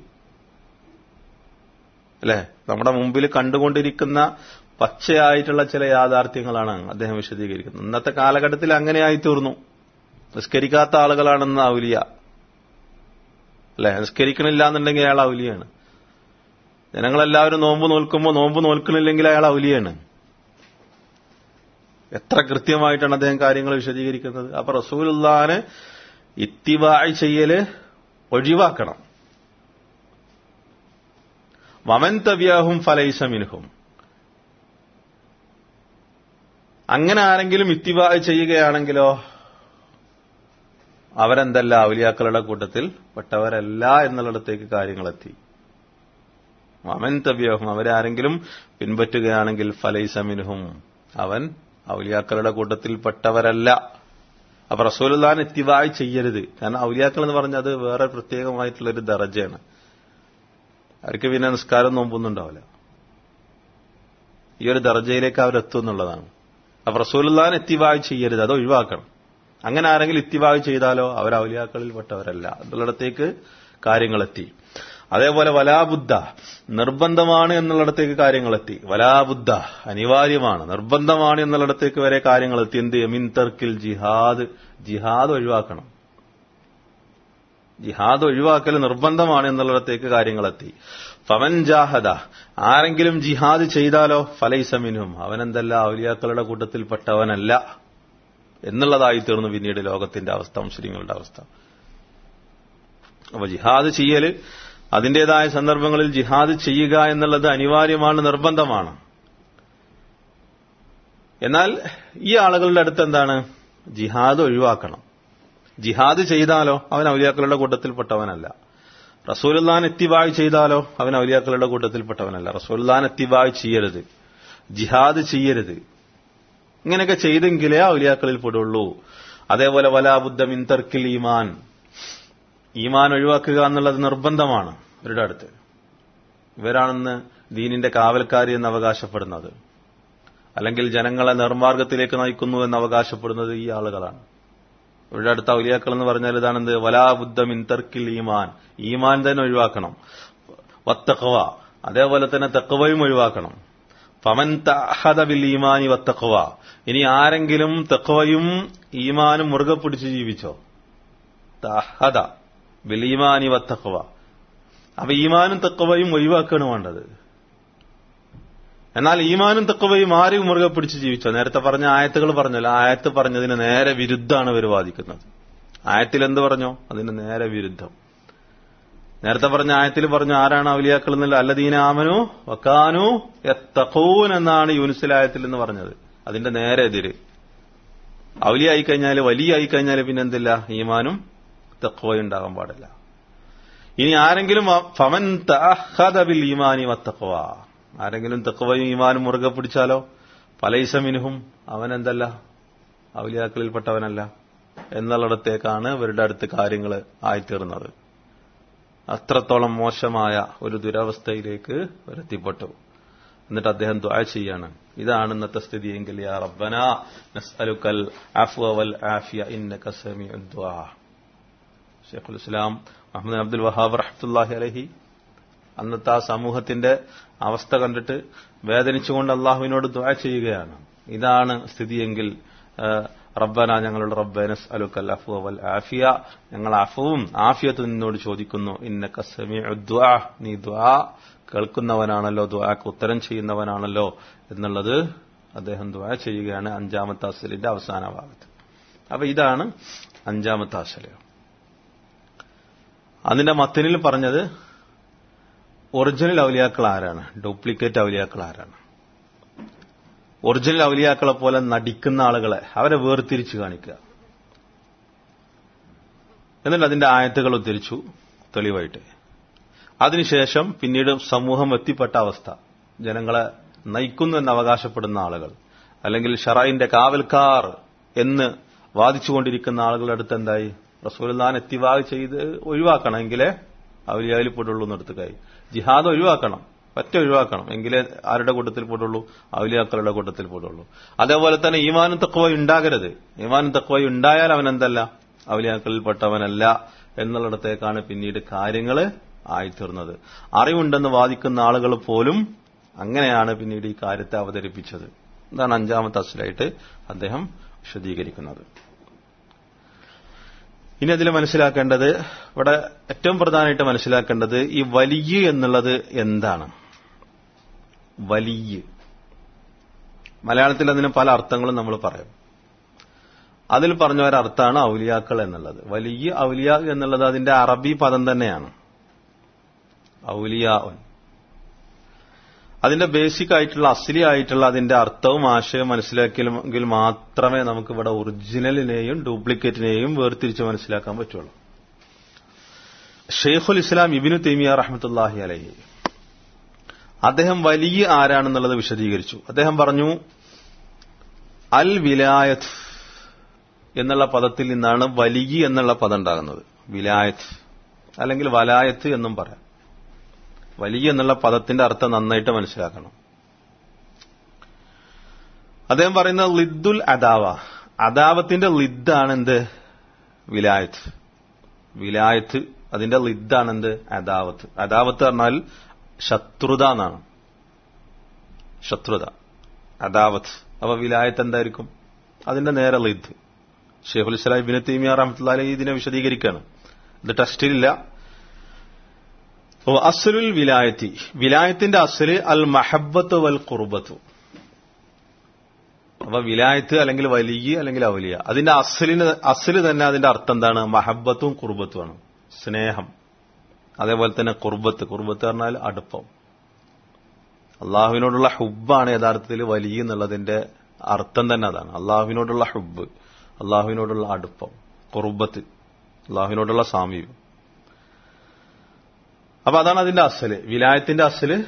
അല്ലെ നമ്മുടെ മുമ്പിൽ കണ്ടുകൊണ്ടിരിക്കുന്ന പച്ചയായിട്ടുള്ള ചില യാഥാർത്ഥ്യങ്ങളാണ് അദ്ദേഹം വിശദീകരിക്കുന്നത് ഇന്നത്തെ കാലഘട്ടത്തിൽ അങ്ങനെയായി തീർന്നു നിസ്കരിക്കാത്ത ആളുകളാണെന്ന് ഔലിയ അല്ലെ നിസ്കരിക്കണില്ല എന്നുണ്ടെങ്കിൽ അയാൾ ഔലിയാണ് ജനങ്ങളെല്ലാവരും നോമ്പ് നോൽക്കുമ്പോൾ നോമ്പ് നോൽക്കണില്ലെങ്കിൽ അയാൾ ഔലിയാണ് എത്ര കൃത്യമായിട്ടാണ് അദ്ദേഹം കാര്യങ്ങൾ വിശദീകരിക്കുന്നത് അപ്പൊ റസൂലുല്ലാനെ ഇത്തിവായി ചെയ്യല് ഒഴിവാക്കണം വമൻ തവ്യാഹും ഫലൈസമിൻഹും അങ്ങനെ ആരെങ്കിലും ഇത്തിവായി ചെയ്യുകയാണെങ്കിലോ അവരെന്തല്ല ഔലിയാക്കളുടെ കൂട്ടത്തിൽ പെട്ടവരല്ല എന്നുള്ളിടത്തേക്ക് കാര്യങ്ങളെത്തി അവൻ തവ്യഹും അവരാരെങ്കിലും പിൻപറ്റുകയാണെങ്കിൽ ഫലൈസമിനുഹും അവൻ ഔലിയാക്കളുടെ കൂട്ടത്തിൽ പെട്ടവരല്ല അപ്പൊ റസൂലുല്ലാൻ എത്തിവായി ചെയ്യരുത് കാരണം ഔലിയാക്കൾ എന്ന് പറഞ്ഞാൽ അത് വേറെ പ്രത്യേകമായിട്ടുള്ള ഒരു ദറജയാണ് അവർക്ക് പിന്നെ നിസ്കാരം നോമ്പൊന്നും ഉണ്ടാവില്ല ഈ ഒരു ദർജയിലേക്ക് അവരെത്തും എന്നുള്ളതാണ് അപ്പൊ റസൂലുല്ലാൻ എത്തിവായി ചെയ്യരുത് അത് ഒഴിവാക്കണം അങ്ങനെ ആരെങ്കിലും ഇത്തിവായി ചെയ്താലോ അവർ ഔലിയാക്കളിൽപ്പെട്ടവരല്ല എന്നുള്ളിടത്തേക്ക് കാര്യങ്ങളെത്തി അതേപോലെ വലാബുദ്ധ നിർബന്ധമാണ് എന്നുള്ളിടത്തേക്ക് കാര്യങ്ങളെത്തി വലാബുദ്ധ അനിവാര്യമാണ് നിർബന്ധമാണ് എന്നുള്ളിടത്തേക്ക് വരെ കാര്യങ്ങളെത്തി എന്ത് മിൻ തർക്കിൽ ജിഹാദ് ജിഹാദ് ഒഴിവാക്കണം ജിഹാദ് ഒഴിവാക്കൽ നിർബന്ധമാണ് എന്നുള്ളിടത്തേക്ക് കാര്യങ്ങളെത്തി ഫമൻ ജാഹദ ആരെങ്കിലും ജിഹാദ് ചെയ്താലോ ഫലൈസമിനും അവനെന്തല്ല ഔലിയാക്കളുടെ കൂട്ടത്തിൽപ്പെട്ടവനല്ല എന്നുള്ളതായി തീർന്നു പിന്നീട് ലോകത്തിന്റെ അവസ്ഥ മുസ്ലിങ്ങളുടെ അവസ്ഥ അപ്പൊ ജിഹാദ് ചെയ്യല് അതിന്റേതായ സന്ദർഭങ്ങളിൽ ജിഹാദ് ചെയ്യുക എന്നുള്ളത് അനിവാര്യമാണ് നിർബന്ധമാണ് എന്നാൽ ഈ ആളുകളുടെ അടുത്ത് എന്താണ് ജിഹാദ് ഒഴിവാക്കണം ജിഹാദ് ചെയ്താലോ അവൻ ഔലിയാക്കളുടെ കൂട്ടത്തിൽപ്പെട്ടവനല്ല റസൂലുല്ലാൻ എത്തിബായ് ചെയ്താലോ അവൻ ഔലിയാക്കളുടെ കൂട്ടത്തിൽപ്പെട്ടവനല്ല റസൂലുല്ലാൻ എത്തിബായ് ചെയ്യരുത് ജിഹാദ് ചെയ്യരുത് ഇങ്ങനെയൊക്കെ ചെയ്തെങ്കിലേ ഔലിയാക്കളിൽ പെടുള്ളൂ അതേപോലെ വലാബുദ്ധ മിന്തർക്കിൽ ഈമാൻ ഈമാൻ ഒഴിവാക്കുക എന്നുള്ളത് നിർബന്ധമാണ് ഇവരുടെ അടുത്ത് ഇവരാണെന്ന് ദീനിന്റെ കാവൽക്കാരി എന്ന് അവകാശപ്പെടുന്നത് അല്ലെങ്കിൽ ജനങ്ങളെ നിർമാർഗത്തിലേക്ക് നയിക്കുന്നു എന്ന് അവകാശപ്പെടുന്നത് ഈ ആളുകളാണ് ഇവരുടെ അടുത്ത ഔലിയാക്കൾ എന്ന് പറഞ്ഞാൽ ഇതാണെന്ത് വലാബുദ്ധ മിന്തർക്കിൽ ഈമാൻ ഈമാൻ തന്നെ ഒഴിവാക്കണം വത്തക്കവ അതേപോലെ തന്നെ തെക്കവയും ഒഴിവാക്കണം ഫമൻ തഹദ ബിൽ ഈമാനി വത്തക്കവ ഇനി ആരെങ്കിലും തെക്കവയും ഈമാനും മുറുകെ പിടിച്ച് ജീവിച്ചോ തഹദ ബിൽ ഈമാനി വത്തക്കവ അപ്പൊ ഈമാനും തെക്കവയും ഒഴിവാക്കുകയാണ് വേണ്ടത് എന്നാൽ ഈമാനും തെക്കവയും ആരും മുറുകെ പിടിച്ച് ജീവിച്ചോ നേരത്തെ പറഞ്ഞ ആയത്തുകൾ പറഞ്ഞല്ലോ ആയത്ത് പറഞ്ഞതിന് നേരെ വിരുദ്ധമാണ് ഇവർ വാദിക്കുന്നത് ആയത്തിൽ എന്ത് പറഞ്ഞോ അതിന് നേരെ വിരുദ്ധം നേരത്തെ പറഞ്ഞ ആയത്തിൽ പറഞ്ഞു ആരാണ് ഔലിയാക്കൾ എന്നുള്ള അല്ലദീന ആമനു വക്കാനു എത്തഖൂൻ എന്നാണ് യൂനിസിലായത്തിൽ എന്ന് പറഞ്ഞത് അതിന്റെ നേരെ എതിര് ഔലിയ ആയിക്കഴിഞ്ഞാൽ വലിയ ആയിക്കഴിഞ്ഞാൽ പിന്നെ എന്തില്ല ഈമാനും തെക്കവയും ഉണ്ടാകാൻ പാടില്ല ഇനി ആരെങ്കിലും ഫമൻ ബിൽ ഈമാനി വത്തഖവ ആരെങ്കിലും തെക്കവയും ഈമാനും മുറുകെ പിടിച്ചാലോ പലൈസമിനുഹും അവൻ എന്തല്ല ഔലിയാക്കളിൽപ്പെട്ടവനല്ല എന്നുള്ളിടത്തേക്കാണ് ഇവരുടെ അടുത്ത് കാര്യങ്ങൾ ആയിത്തീർന്നത് അത്രത്തോളം മോശമായ ഒരു ദുരവസ്ഥയിലേക്ക് ഇവരെത്തിപ്പെട്ടു എന്നിട്ട് അദ്ദേഹം ദ്വാ ചെയ്യാണ് ഇതാണ് ഇന്നത്തെ സ്ഥിതിയെങ്കിൽ യാ റബ്ബന നസ്അലുക്കൽ അഫ്വ വൽ ആഫിയ ഇന്നക സമീഉ ദുആ ഷെയ്ഖുൽ ഇസ്ലാം മുഹമ്മദ് അബ്ദുൽ വഹാബ് റഹ്മത്തുള്ളാഹി അലൈഹി അന്നത്തെ ആ സമൂഹത്തിന്റെ അവസ്ഥ കണ്ടിട്ട് വേദനിച്ചുകൊണ്ട് അള്ളാഹുവിനോട് ദ്വാ ചെയ്യുകയാണ് ഇതാണ് സ്ഥിതിയെങ്കിൽ റബ്ബന ഞങ്ങളുടെ റബ്ബനസ് അലുക്കൽ അഫു വൽ ആഫിയ ഞങ്ങൾ അഫുവും ആഫിയത്ത് നിന്നോട് ചോദിക്കുന്നു ഇന്ന കസമി ദ്വാ നീ ദ്വാ കേൾക്കുന്നവനാണല്ലോ ദ്വാക്ക് ഉത്തരം ചെയ്യുന്നവനാണല്ലോ എന്നുള്ളത് അദ്ദേഹം ദ്വാ ചെയ്യുകയാണ് അഞ്ചാമത്തെ അസലിന്റെ അവസാന ഭാഗത്ത് അപ്പൊ ഇതാണ് അഞ്ചാമത്തെ അസല് അതിന്റെ മത്തിനിൽ പറഞ്ഞത് ഒറിജിനൽ ഔലിയാക്കൾ ആരാണ് ഡ്യൂപ്ലിക്കേറ്റ് ഔലിയാക്കൾ ആരാണ് ഒറിജിനൽ ഔലിയാക്കളെ പോലെ നടിക്കുന്ന ആളുകളെ അവരെ വേർതിരിച്ചു കാണിക്കുക എന്നിട്ട് അതിന്റെ ആയത്തുകൾ ഉദ്ധരിച്ചു തെളിവായിട്ട് അതിനുശേഷം പിന്നീട് സമൂഹം എത്തിപ്പെട്ട അവസ്ഥ ജനങ്ങളെ നയിക്കുന്നു എന്ന് അവകാശപ്പെടുന്ന ആളുകൾ അല്ലെങ്കിൽ ഷറായിന്റെ കാവൽക്കാർ എന്ന് വാദിച്ചുകൊണ്ടിരിക്കുന്ന ആളുകളുടെ അടുത്ത് എന്തായി റസൂൽദാൻ എത്തിവാഗ് ചെയ്ത് ഒഴിവാക്കണമെങ്കിലേ ഔലിയായിൽ പെടുള്ളൂ എന്നെടുത്തുകായി ജിഹാദ് ഒഴിവാക്കണം ഒറ്റ ഒഴിവാക്കണം എങ്കിലേ ആരുടെ കൂട്ടത്തിൽ പെടുള്ളൂ ഔലിയാക്കളുടെ കൂട്ടത്തിൽ പെടുള്ളൂ അതേപോലെ തന്നെ ഈമാനും തക്കവ ഉണ്ടാകരുത് ഈമാനും തക്കവ ഉണ്ടായാൽ അവൻ എന്തല്ല ഔലിയാക്കളിൽപ്പെട്ടവനല്ല എന്നുള്ളിടത്തേക്കാണ് പിന്നീട് കാര്യങ്ങൾ ആയിത്തീർന്നത് അറിവുണ്ടെന്ന് വാദിക്കുന്ന ആളുകൾ പോലും അങ്ങനെയാണ് പിന്നീട് ഈ കാര്യത്തെ അവതരിപ്പിച്ചത് ഇതാണ് അഞ്ചാമത്തെ അസലായിട്ട് അദ്ദേഹം വിശദീകരിക്കുന്നത് ഇനി അതിൽ മനസ്സിലാക്കേണ്ടത് ഇവിടെ ഏറ്റവും പ്രധാനമായിട്ട് മനസ്സിലാക്കേണ്ടത് ഈ വലിയ എന്നുള്ളത് എന്താണ് വലിയ മലയാളത്തിൽ അതിന് പല അർത്ഥങ്ങളും നമ്മൾ പറയും അതിൽ പറഞ്ഞ ഒരർത്ഥാണ് ഔലിയാക്കൾ എന്നുള്ളത് വലിയ ഔലിയ എന്നുള്ളത് അതിന്റെ അറബി പദം തന്നെയാണ് ഔലിയാ അതിന്റെ ബേസിക് ആയിട്ടുള്ള അസ്ലി ആയിട്ടുള്ള അതിന്റെ അർത്ഥവും ആശയവും മനസ്സിലാക്കിയെങ്കിൽ മാത്രമേ നമുക്ക് ഇവിടെ ഒറിജിനലിനെയും ഡ്യൂപ്ലിക്കേറ്റിനെയും വേർതിരിച്ച് മനസ്സിലാക്കാൻ പറ്റുള്ളൂ ഷെയ്ഖുൽ ഇസ്ലാം ഇബിനു തൈമിയ റഹ്മത്തുല്ലാഹി അലഹി അദ്ദേഹം വലിയ ആരാണെന്നുള്ളത് വിശദീകരിച്ചു അദ്ദേഹം പറഞ്ഞു അൽ വിലായത്ത് എന്നുള്ള പദത്തിൽ നിന്നാണ് വലിയ എന്നുള്ള പദം ഉണ്ടാകുന്നത് വിലായത്ത് അല്ലെങ്കിൽ വലായത്ത് എന്നും പറയാം വലിയ എന്നുള്ള പദത്തിന്റെ അർത്ഥം നന്നായിട്ട് മനസ്സിലാക്കണം അദ്ദേഹം പറയുന്ന ലിദ്ദുൽ അദാവ അദാവത്തിന്റെ ലിദ്ദാണ് എന്ത് വിലായത്ത് വിലായത്ത് അതിന്റെ ലിദ്ദാണ് എന്ത് അദാവത്ത് അദാവത്ത് പറഞ്ഞാൽ ശത്രുത എന്നാണ് ശത്രുത അദാവത്ത് അപ്പൊ വിലായത്ത് എന്തായിരിക്കും അതിന്റെ നേരെ ലിദ് ഷെയ്ഖുൽ ഇസ്ലാം ഇബിന് തീമിയ റഹ്മത്തുള്ളി ഇതിനെ വിശദീകരിക്കുകയാണ് ഇത് ടെസ്റ്റിലില്ല അസുലുൽ വിലായത്തി വിലായത്തിന്റെ അസുല് അൽ മഹബത്ത് വൽ കുർബത്തു അപ്പൊ വിലായത്ത് അല്ലെങ്കിൽ വലിയ അല്ലെങ്കിൽ അവലിയ അതിന്റെ അസലിന് അസല് തന്നെ അതിന്റെ അർത്ഥം എന്താണ് മഹബത്തും കുർബത്തുമാണ് സ്നേഹം അതേപോലെ തന്നെ കുർബത്ത് കുർബത്ത് പറഞ്ഞാൽ അടുപ്പം അള്ളാഹുവിനോടുള്ള ഹുബാണ് യഥാർത്ഥത്തിൽ വലിയ എന്നുള്ളതിന്റെ അർത്ഥം തന്നെ അതാണ് അള്ളാഹുവിനോടുള്ള ഹുബ് അള്ളാഹുവിനോടുള്ള അടുപ്പം കുർബത്ത് അള്ളാഹുവിനോടുള്ള സാമീപ്യം അപ്പൊ അതാണ് അതിന്റെ അസല് വിലായത്തിന്റെ അസല്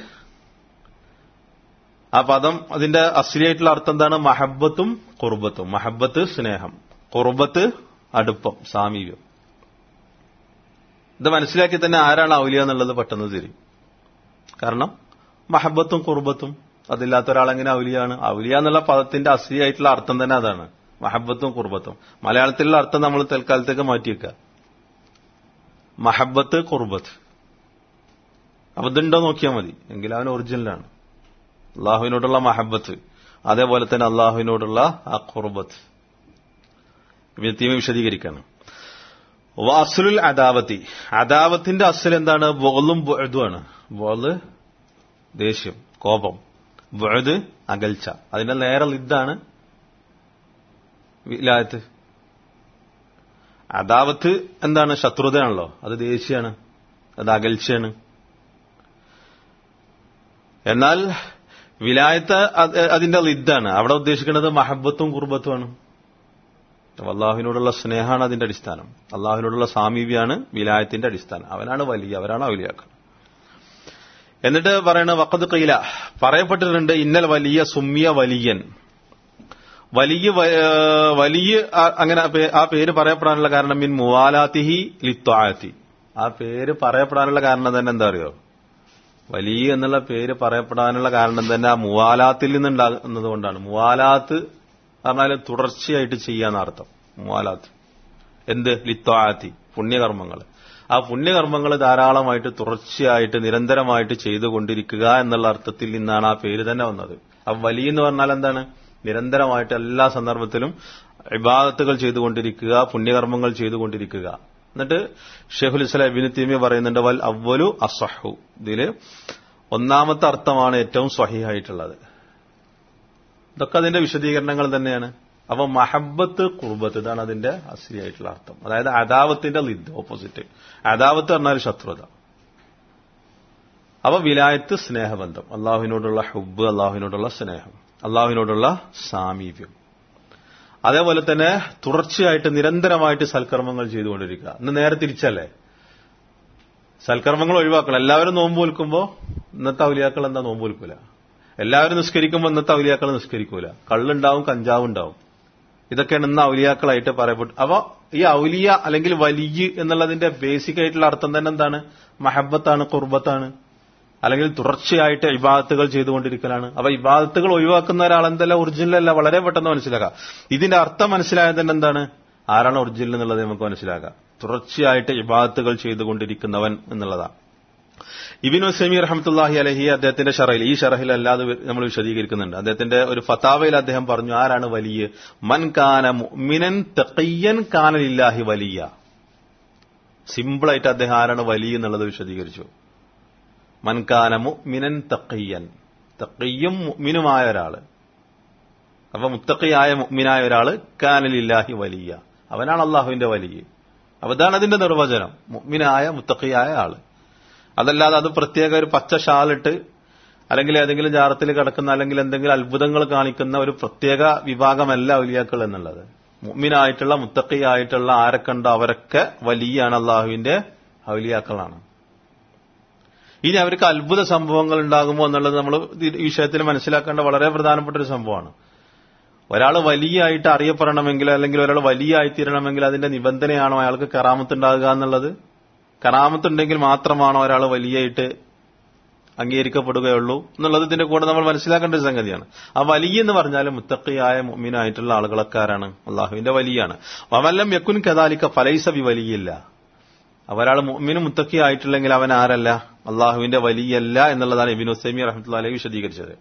ആ പദം അതിന്റെ അസലിയായിട്ടുള്ള അർത്ഥം എന്താണ് മഹബത്തും കുർബത്തും മഹബത്ത് സ്നേഹം കുർബത്ത് അടുപ്പം സാമീപ്യം ഇത് മനസ്സിലാക്കി തന്നെ ആരാണ് ഔലിയ എന്നുള്ളത് പെട്ടെന്ന് തിരിയും കാരണം മഹബത്തും കുർബത്തും അതില്ലാത്ത ഒരാളെങ്ങനെ ഔലിയാണ് ഔലിയ എന്നുള്ള പദത്തിന്റെ അസലിയായിട്ടുള്ള അർത്ഥം തന്നെ അതാണ് മഹബത്തും കുർബത്തും മലയാളത്തിലുള്ള അർത്ഥം നമ്മൾ തൽക്കാലത്തേക്ക് മാറ്റിവെക്കുക മഹബത്ത് കുർബത്ത് അപ്പൊ ഇതുണ്ടോ നോക്കിയാൽ മതി എങ്കിൽ അവൻ ഒറിജിനലാണ് അള്ളാഹുവിനോടുള്ള മഹബത്ത് അതേപോലെ തന്നെ അള്ളാഹുവിനോടുള്ള ആ കുർബത്ത് വ്യക്തിയെ വിശദീകരിക്കണം വാസുലുൽ അദാവത്തി അദാവത്തിന്റെ അസൽ എന്താണ് ബോളും ബുഅദുമാണ് ബോള് ദേഷ്യം കോപം ബുഅദ് അകൽച്ച അതിന്റെ നേരെ ഇതാണ് വിലായത്ത് അദാവത്ത് എന്താണ് ശത്രുതയാണല്ലോ അത് ദേഷ്യമാണ് അത് അകൽച്ചയാണ് എന്നാൽ വിലായത്ത് അതിന്റെ ലിദ്ദാണ് അവിടെ ഉദ്ദേശിക്കുന്നത് മഹബത്തും കുർബത്തുമാണ് അള്ളാഹുവിനോടുള്ള സ്നേഹമാണ് അതിന്റെ അടിസ്ഥാനം അള്ളാഹുവിനോടുള്ള സാമീപ്യാണ് വിലായത്തിന്റെ അടിസ്ഥാനം അവനാണ് വലിയ അവരാണ് ഔലിയാക്കൾ എന്നിട്ട് പറയണ വക്കത് കൈല പറയപ്പെട്ടിട്ടുണ്ട് ഇന്നൽ വലിയ സുമ്മിയ വലിയൻ വലിയ വലിയ അങ്ങനെ ആ പേര് പറയപ്പെടാനുള്ള കാരണം മിൻ മുവാലാത്തിഹി ലിത്വാത്തി ആ പേര് പറയപ്പെടാനുള്ള കാരണം തന്നെ എന്താ അറിയോ വലിയ എന്നുള്ള പേര് പറയപ്പെടാനുള്ള കാരണം തന്നെ ആ മുവാലാത്തിൽ നിന്നുണ്ടാകുന്നത് കൊണ്ടാണ് മുവാലാത്ത് പറഞ്ഞാൽ തുടർച്ചയായിട്ട് ചെയ്യാന്ന അർത്ഥം മുവാലാത്ത് എന്ത് ലിത്വാത്തി പുണ്യകർമ്മങ്ങൾ ആ പുണ്യകർമ്മങ്ങൾ ധാരാളമായിട്ട് തുടർച്ചയായിട്ട് നിരന്തരമായിട്ട് ചെയ്തുകൊണ്ടിരിക്കുക എന്നുള്ള അർത്ഥത്തിൽ നിന്നാണ് ആ പേര് തന്നെ വന്നത് ആ വലിയ എന്ന് പറഞ്ഞാൽ എന്താണ് നിരന്തരമായിട്ട് എല്ലാ സന്ദർഭത്തിലും ഇബാദത്തുകൾ ചെയ്തുകൊണ്ടിരിക്കുക പുണ്യകർമ്മങ്ങൾ ചെയ്തുകൊണ്ടിരിക്കുക എന്നിട്ട് ഷെയ്ഖുൽ ഇസ്ലാം ഇബിന് തീമിയ പറയുന്നുണ്ട് വൽ അവലു അസഹു ഇതില് ഒന്നാമത്തെ അർത്ഥമാണ് ഏറ്റവും സ്വഹിയായിട്ടുള്ളത് ഇതൊക്കെ അതിന്റെ വിശദീകരണങ്ങൾ തന്നെയാണ് അപ്പൊ മഹബത്ത് കുർബത്ത് ഇതാണ് അതിന്റെ അസ്ലിയായിട്ടുള്ള അർത്ഥം അതായത് അദാവത്തിന്റെ ലിദ് ഓപ്പോസിറ്റ് അദാവത്ത് പറഞ്ഞാൽ ശത്രുത അപ്പൊ വിലായത്ത് സ്നേഹബന്ധം അള്ളാഹുവിനോടുള്ള ഹുബ് അള്ളാഹുവിനോടുള്ള സ്നേഹം അള്ളാഹുവിനോടുള്ള സാമീപ്യം അതേപോലെ തന്നെ തുടർച്ചയായിട്ട് നിരന്തരമായിട്ട് സൽക്കർമ്മങ്ങൾ ചെയ്തുകൊണ്ടിരിക്കുക ഇന്ന് നേരെ തിരിച്ചല്ലേ സൽക്കർമ്മങ്ങൾ ഒഴിവാക്കണം എല്ലാവരും നോമ്പ് വിൽക്കുമ്പോൾ ഇന്നത്തെ ഔലിയാക്കൾ എന്താ നോമ്പ് വിൽക്കൂല എല്ലാവരും നിസ്കരിക്കുമ്പോൾ ഇന്നത്തെ ഔലിയാക്കൾ നിസ്കരിക്കൂല കള്ളുണ്ടാവും കഞ്ചാവ് ഉണ്ടാവും ഇതൊക്കെയാണ് ഇന്ന് ഔലിയാക്കളായിട്ട് പറയപ്പെട്ടു അപ്പൊ ഈ ഔലിയ അല്ലെങ്കിൽ വലിയ എന്നുള്ളതിന്റെ ബേസിക് ആയിട്ടുള്ള അർത്ഥം തന്നെ എന്താണ് മഹബത്താണ് കുർബത്താണ് അല്ലെങ്കിൽ തുടർച്ചയായിട്ട് ഇബാദത്തുകൾ ചെയ്തുകൊണ്ടിരിക്കലാണ് അപ്പൊ ഇബാദത്തുകൾ ഒഴിവാക്കുന്ന ഒരാൾ എന്തല്ല ഒറിജിനൽ അല്ല വളരെ പെട്ടെന്ന് മനസ്സിലാക്കാം ഇതിന്റെ അർത്ഥം മനസ്സിലായത് തന്നെ എന്താണ് ആരാണ് ഒറിജിനൽ എന്നുള്ളത് നമുക്ക് മനസ്സിലാക്കാം തുടർച്ചയായിട്ട് ഇബാദത്തുകൾ ചെയ്തുകൊണ്ടിരിക്കുന്നവൻ എന്നുള്ളതാണ് ഇബിൻ വസമി റഹമത്തുല്ലാഹി അലഹി അദ്ദേഹത്തിന്റെ ഷറയിൽ ഈ ഷറഹിൽ അല്ലാതെ നമ്മൾ വിശദീകരിക്കുന്നുണ്ട് അദ്ദേഹത്തിന്റെ ഒരു ഫതാവയിൽ അദ്ദേഹം പറഞ്ഞു ആരാണ് വലിയ മൻ കാന മുഅ്മിനൻ തഖയ്യൻ കാനലില്ലാഹി വലിയ സിമ്പിളായിട്ട് അദ്ദേഹം ആരാണ് വലിയ എന്നുള്ളത് വിശദീകരിച്ചു മൻകാന മുഅ്മിനൻ തഖയ്യൻ തഖയ്യും മുഅ്മിനുമായ ഒരാള് അപ്പൊ മുത്തഖിയായ മുഅ്മിനായ ഒരാള് കാനലില്ലാഹി വലിയ അവനാണ് അള്ളാഹുവിന്റെ വലിയ അപ്പൊ ഇതാണ് അതിന്റെ നിർവചനം മുഅ്മിനായ മുത്തഖിയായ ആള് അതല്ലാതെ അത് പ്രത്യേക ഒരു പച്ച ഷാലിട്ട് അല്ലെങ്കിൽ ഏതെങ്കിലും ജാറത്തിൽ കിടക്കുന്ന അല്ലെങ്കിൽ എന്തെങ്കിലും അത്ഭുതങ്ങൾ കാണിക്കുന്ന ഒരു പ്രത്യേക വിഭാഗമല്ല ഔലിയാക്കൾ എന്നുള്ളത് മുഅ്മിനായിട്ടുള്ള മുത്തഖിയായിട്ടുള്ള ആരൊക്കെണ്ടോ അവരൊക്കെ വലിയാണ് അള്ളാഹുവിന്റെ ഔലിയാക്കളാണ് ഇനി അവർക്ക് അത്ഭുത സംഭവങ്ങൾ ഉണ്ടാകുമോ എന്നുള്ളത് നമ്മൾ ഈ വിഷയത്തിൽ മനസ്സിലാക്കേണ്ട വളരെ പ്രധാനപ്പെട്ട ഒരു സംഭവമാണ് ഒരാൾ വലിയായിട്ട് അറിയപ്പെടണമെങ്കിൽ അല്ലെങ്കിൽ ഒരാൾ വലിയ ആയിത്തീരണമെങ്കിൽ അതിന്റെ നിബന്ധനയാണോ അയാൾക്ക് കറാമത്ത് ഉണ്ടാകുക എന്നുള്ളത് കറാമത്തുണ്ടെങ്കിൽ മാത്രമാണോ ഒരാൾ വലിയായിട്ട് അംഗീകരിക്കപ്പെടുകയുള്ളൂ എന്നുള്ളത് ഇതിന്റെ കൂടെ നമ്മൾ മനസ്സിലാക്കേണ്ട ഒരു സംഗതിയാണ് ആ വലിയ എന്ന് പറഞ്ഞാൽ മുത്തക്കിയായ മുമ്മിനായിട്ടുള്ള ആളുകളൊക്കാരാണ് അള്ളാഹുവിന്റെ വലിയാണ് വമല്ലം യക്കുൻ കദാലിക്ക ഫലൈസ വി വലിയില്ല അവരാൾ മുമ്മിന് മുത്തക്കി ആയിട്ടില്ലെങ്കിൽ അവൻ ആരല്ല അള്ളാഹുവിന്റെ വലിയല്ല എന്നുള്ളതാണ് ഇബിൻ ഹുസൈമി റഹ്മത്തുള്ള വിശദീകരിച്ചത്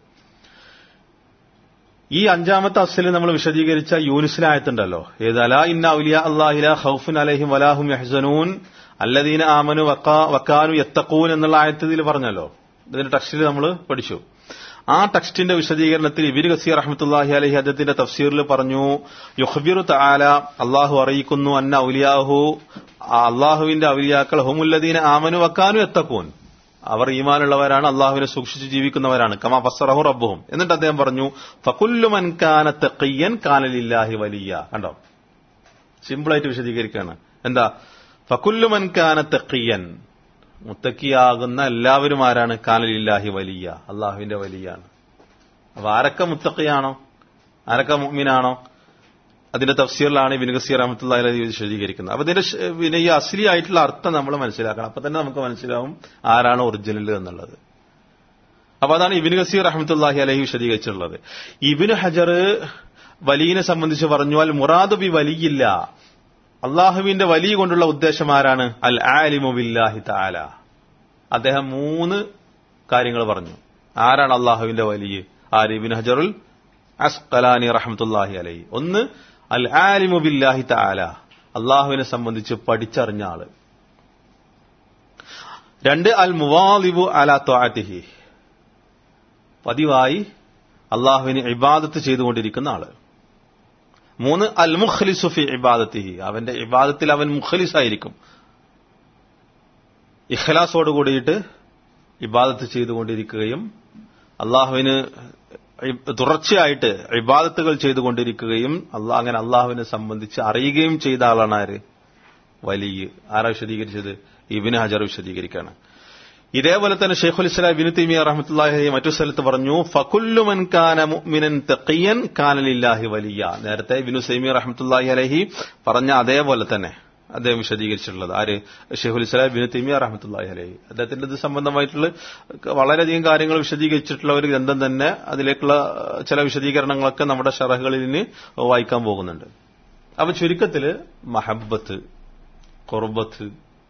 ഈ അഞ്ചാമത്തെ അസൽ നമ്മൾ വിശദീകരിച്ച യൂനിസിലായത്തുണ്ടല്ലോ ഏത് അലാ ഇന്ന ഔലിയ അള്ളാഹില ഹൗഫുൻ അലഹിം വലാഹും യഹ്സനൂൻ അല്ലദീന ആമനു വക്കാനു യത്തക്കൂൻ എന്നുള്ള ആയത്തിൽ പറഞ്ഞല്ലോ ഇതിന്റെ ടെക്സ്റ്റിൽ നമ്മൾ പഠിച്ചു ആ ടെക്സ്റ്റിന്റെ വിശദീകരണത്തിൽ ഇബിൻ ഗസീർ റഹ്മത്തുല്ലാഹി അലഹി അദ്ദേഹത്തിന്റെ തഫ്സീറിൽ പറഞ്ഞു യുഹബിറു താല അള്ളാഹു അറിയിക്കുന്നു അന്ന ഔലിയാഹു അള്ളാഹുവിന്റെ ഔലിയാക്കൾ ഹുമുല്ലദീന ആമനു വക്കാനു എത്തക്കൂൻ അവർ ഈമാനുള്ളവരാണ് അള്ളാഹുവിനെ സൂക്ഷിച്ച് ജീവിക്കുന്നവരാണ് കമാ ഫസറഹു റബ്ബുഹും എന്നിട്ട് അദ്ദേഹം പറഞ്ഞു ഫകുല്ലുമൻ കാന തഖിയൻ കാനലില്ലാഹി വലിയ കണ്ടോ സിമ്പിളായിട്ട് വിശദീകരിക്കുകയാണ് എന്താ ഫകുല്ലുമൻ കാന തഖിയൻ മുത്തക്കിയാകുന്ന എല്ലാവരും ആരാണ് കാനലില്ലാഹി വലിയ അള്ളാഹുവിന്റെ വലിയാണ് അപ്പൊ ആരൊക്കെ മുത്തക്കിയാണോ ആരൊക്കെ മുഅ്മിനാണോ അതിന്റെ തഫ്സീറിലാണ് ഇബിൻ ഗസീർ അഹമ്മത്തുള്ള വിശദീകരിക്കുന്നത് അപ്പൊ ഇതിന്റെ പിന്നെ ഈ അസ്ലി ആയിട്ടുള്ള അർത്ഥം നമ്മൾ മനസ്സിലാക്കണം അപ്പൊ തന്നെ നമുക്ക് മനസ്സിലാവും ആരാണ് ഒറിജിനൽ എന്നുള്ളത് അപ്പൊ അതാണ് ഇബിൻ ഗസീർ റഹ്മത്തുല്ലാഹി അലഹി വിശദീകരിച്ചിട്ടുള്ളത് ഇബിന് ഹജർ വലിയനെ സംബന്ധിച്ച് പറഞ്ഞു അൽ മുറാദ് ബി വലിയില്ല അള്ളാഹുവിന്റെ വലിയ കൊണ്ടുള്ള ഉദ്ദേശം ആരാണ് അൽ ആലിമു ബില്ലാഹി താല അദ്ദേഹം മൂന്ന് കാര്യങ്ങൾ പറഞ്ഞു ആരാണ് അള്ളാഹുവിന്റെ വലിയ ആര് ഇബിൻ ഹജറുൽ അസ്കലാനി റഹ്മത്തുല്ലാഹി അലൈഹി ഒന്ന് അൽ ആലിമു ബില്ലാഹി താല അള്ളാഹുവിനെ സംബന്ധിച്ച് പഠിച്ചറിഞ്ഞ ആള് രണ്ട് അൽ മുവാലിബു അല ത്വാത്തിഹി പതിവായി അള്ളാഹുവിന് ഇബാദത്ത് ചെയ്തുകൊണ്ടിരിക്കുന്ന ആള് മൂന്ന് അൽ മുഖ്ലിസു ഫി ഇബാദത്തിഹി അവന്റെ ഇബാദത്തിൽ അവൻ മുഖ്ലിസ് ആയിരിക്കും ഇഖ്ലാസോട് കൂടിയിട്ട് ഇബാദത്ത് ചെയ്തുകൊണ്ടിരിക്കുകയും അള്ളാഹുവിന് തുടർച്ചയായിട്ട് ഇബാദത്തുകൾ ചെയ്തുകൊണ്ടിരിക്കുകയും അള്ളാഹ് അങ്ങനെ അള്ളാഹുവിനെ സംബന്ധിച്ച് അറിയുകയും ചെയ്ത ആളാണ് ആര് വലിയ ആരാ വിശദീകരിച്ചത് ഇബിന് ഹജർ വിശദീകരിക്കാണ് ഇതേപോലെ തന്നെ ഷെയ്ഖുൽ ഇസ്ലാം ഇബിന് തീമിയ റഹ്മത്തുല്ലാഹി മറ്റു സ്ഥലത്ത് പറഞ്ഞു ഫകുല്ലുമൻ കാന മുഅ്മിനൻ തഖിയൻ കാനലില്ലാഹി വലിയ നേരത്തെ ഇബിനു സൈമി റഹ്മത്തുല്ലാഹി അലഹി പറഞ്ഞ അതേപോലെ തന്നെ അദ്ദേഹം വിശദീകരിച്ചിട്ടുള്ളത് ആര് ഷെയ്ഖുൽ ഇസ്ലാം ബിൻ തീമിയ റഹ്മത്തുല്ലാഹി അലഹി അദ്ദേഹത്തിന്റെ ഇത് സംബന്ധമായിട്ടുള്ള വളരെയധികം കാര്യങ്ങൾ വിശദീകരിച്ചിട്ടുള്ള ഒരു ഗ്രന്ഥം തന്നെ അതിലേക്കുള്ള ചില വിശദീകരണങ്ങളൊക്കെ നമ്മുടെ ഷറഹുകളിൽ നിന്ന് വായിക്കാൻ പോകുന്നുണ്ട് അപ്പൊ ചുരുക്കത്തില് മഹബത്ത് കുർബത്ത്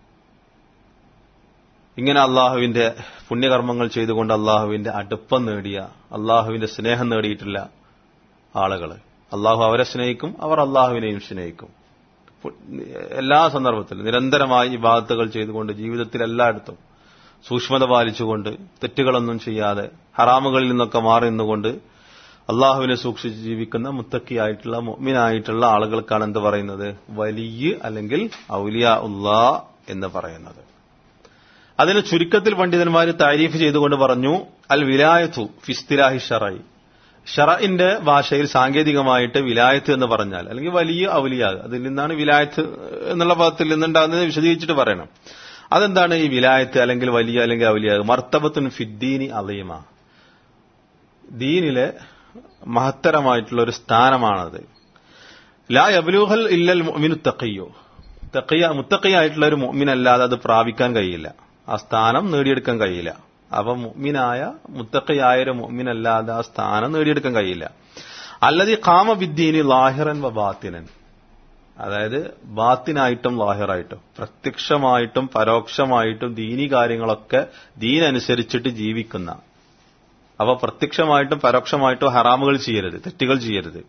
ഇങ്ങനെ അള്ളാഹുവിന്റെ പുണ്യകർമ്മങ്ങൾ ചെയ്തുകൊണ്ട് അള്ളാഹുവിന്റെ അടുപ്പം നേടിയ അള്ളാഹുവിന്റെ സ്നേഹം നേടിയിട്ടുള്ള ആളുകൾ അള്ളാഹു അവരെ സ്നേഹിക്കും അവർ അള്ളാഹുവിനെയും സ്നേഹിക്കും എല്ലാ സന്ദർഭത്തിലും നിരന്തരമായി ഇബാദത്തുകൾ ചെയ്തുകൊണ്ട് ജീവിതത്തിൽ എല്ലായിടത്തും സൂക്ഷ്മത പാലിച്ചുകൊണ്ട് തെറ്റുകളൊന്നും ചെയ്യാതെ ഹറാമുകളിൽ നിന്നൊക്കെ മാറി നിന്നുകൊണ്ട് അള്ളാഹുവിനെ സൂക്ഷിച്ച് ജീവിക്കുന്ന മുത്തക്കിയായിട്ടുള്ള മുഅ്മിനായിട്ടുള്ള ആളുകൾക്കാണ് എന്ത് പറയുന്നത് വലിയ അല്ലെങ്കിൽ ഔലിയ ഉള്ളാ എന്ന് പറയുന്നത് അതിന് ചുരുക്കത്തിൽ പണ്ഡിതന്മാർ താരീഫ് ചെയ്തുകൊണ്ട് പറഞ്ഞു അൽ വിലായത്തു ഫിസ്തിലാഹി ഷറായി ഷറഇന്റെ ഭാഷയിൽ സാങ്കേതികമായിട്ട് വിലായത്ത് എന്ന് പറഞ്ഞാൽ അല്ലെങ്കിൽ വലിയ ഔലിയാഗ് അതിൽ നിന്നാണ് വിലായത്ത് എന്നുള്ള പദത്തിൽ നിന്നുണ്ടാകുന്നത് വിശദീകരിച്ചിട്ട് പറയണം അതെന്താണ് ഈ വിലായത്ത് അല്ലെങ്കിൽ വലിയ അല്ലെങ്കിൽ ഔലിയാഗ് മർത്തബത്തുൻ ഫിദ്ദീനി അലീമ ദീനിലെ മഹത്തരമായിട്ടുള്ള ഒരു സ്ഥാനമാണത് ലാ യബ്ലൂഹൽ ഇല്ലൽ മുഅ്മിനു തഖിയോ തഖിയ മുത്തഖിയായിട്ടുള്ള ഒരു മുഅ്മിൻ അല്ലാതെ അത് പ്രാപിക്കാൻ കഴിയില്ല ആ സ്ഥാനം നേടിയെടുക്കാൻ കഴിയില്ല അപ്പൊ മുഅ്മിനായ മുത്തഖിയായ ഒരു മുഅ്മിൻ അല്ലാതെ ആ സ്ഥാനം നേടിയെടുക്കാൻ കഴിയില്ല അല്ലതി കാമ വിദ്യീനി ലാഹിറൻ വ ബാത്തിനൻ അതായത് ബാത്തിനായിട്ടും ലാഹിറായിട്ടും പ്രത്യക്ഷമായിട്ടും പരോക്ഷമായിട്ടും ദീനി കാര്യങ്ങളൊക്കെ ദീനനുസരിച്ചിട്ട് ജീവിക്കുന്ന അവ പ്രത്യക്ഷമായിട്ടും പരോക്ഷമായിട്ടും ഹറാമുകൾ ചെയ്യരുത് തെറ്റുകൾ ചെയ്യരുത്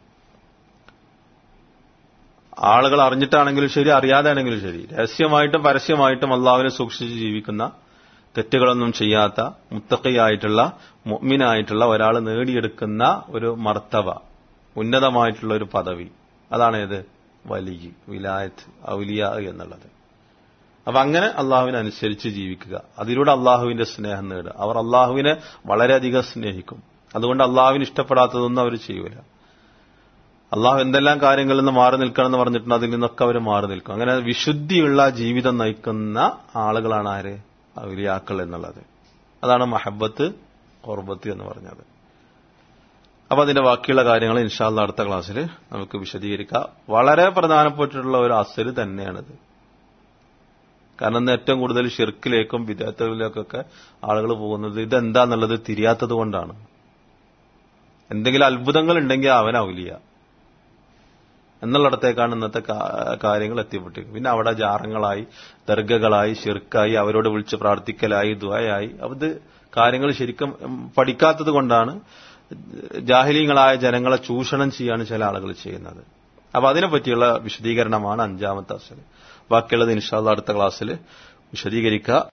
ആളുകൾ അറിഞ്ഞിട്ടാണെങ്കിലും ശരി അറിയാതെയാണെങ്കിലും ശരി രഹസ്യമായിട്ടും പരസ്യമായിട്ടും അള്ളാഹുവിനെ സൂക്ഷിച്ച് ജീവിക്കുന്ന തെറ്റുകളൊന്നും ചെയ്യാത്ത മുത്തക്കയായിട്ടുള്ള മുഅ്മിനായിട്ടുള്ള ഒരാൾ നേടിയെടുക്കുന്ന ഒരു മർത്തവ ഉന്നതമായിട്ടുള്ള ഒരു പദവി അതാണ് ഏത് വലിയ വിലായത്ത് ഔലിയ എന്നുള്ളത് അപ്പൊ അങ്ങനെ അള്ളാഹുവിനെ അനുസരിച്ച് ജീവിക്കുക അതിലൂടെ അള്ളാഹുവിന്റെ സ്നേഹം നേടുക അവർ അള്ളാഹുവിനെ വളരെയധികം സ്നേഹിക്കും അതുകൊണ്ട് അള്ളാഹുവിന് ഇഷ്ടപ്പെടാത്തതൊന്നും അവർ ചെയ്യൂല അള്ളാഹു എന്തെല്ലാം കാര്യങ്ങളിൽ നിന്ന് മാറി നിൽക്കണം എന്ന് പറഞ്ഞിട്ടുണ്ട് അതിൽ നിന്നൊക്കെ അവർ മാറി നിൽക്കും അങ്ങനെ വിശുദ്ധിയുള്ള ജീവിതം നയിക്കുന്ന ആളുകളാണ് ആര് ഔലിയാക്കൾ എന്നുള്ളത് അതാണ് മഹബത്ത് കൊർബത്ത് എന്ന് പറഞ്ഞത് അപ്പൊ അതിന്റെ ബാക്കിയുള്ള കാര്യങ്ങൾ ഇൻഷാല്ല അടുത്ത ക്ലാസ്സിൽ നമുക്ക് വിശദീകരിക്കാം വളരെ പ്രധാനപ്പെട്ടിട്ടുള്ള ഒരു അസല് തന്നെയാണിത് കാരണം ഇന്ന് ഏറ്റവും കൂടുതൽ ഷിർക്കിലേക്കും വിദേഹത്തിലേക്കൊക്കെ ആളുകൾ പോകുന്നത് ഇതെന്താന്നുള്ളത് തിരിയാത്തത് കൊണ്ടാണ് എന്തെങ്കിലും അത്ഭുതങ്ങൾ ഉണ്ടെങ്കിൽ അവൻ ഔലിയ എന്നുള്ളിടത്തേക്കാണ് ഇന്നത്തെ കാ- കാര്യങ്ങൾ എത്തിപ്പെട്ടിരിക്കുന്നത് പിന്നെ അവിടെ ജാറങ്ങളായി ദർഗകളായി ഷിർക്കായി അവരോട് വിളിച്ച് പ്രാർത്ഥിക്കലായി ദ്വയായി അത് കാര്യങ്ങൾ ശരിക്കും ഉം, പഠിക്കാത്തത് കൊണ്ടാണ് ജാഹിലീങ്ങളായ ജനങ്ങളെ ചൂഷണം ചെയ്യാണ് ചില ആളുകൾ ചെയ്യുന്നത് അപ്പൊ അതിനെ പറ്റിയുള്ള വിശദീകരണമാണ് അഞ്ചാമത്തെ അസല് ബാക്കിയുള്ളത് ഇൻഷാല്ല അടുത്ത ക്ലാസ്സിൽ വിശദീകരിക്കുക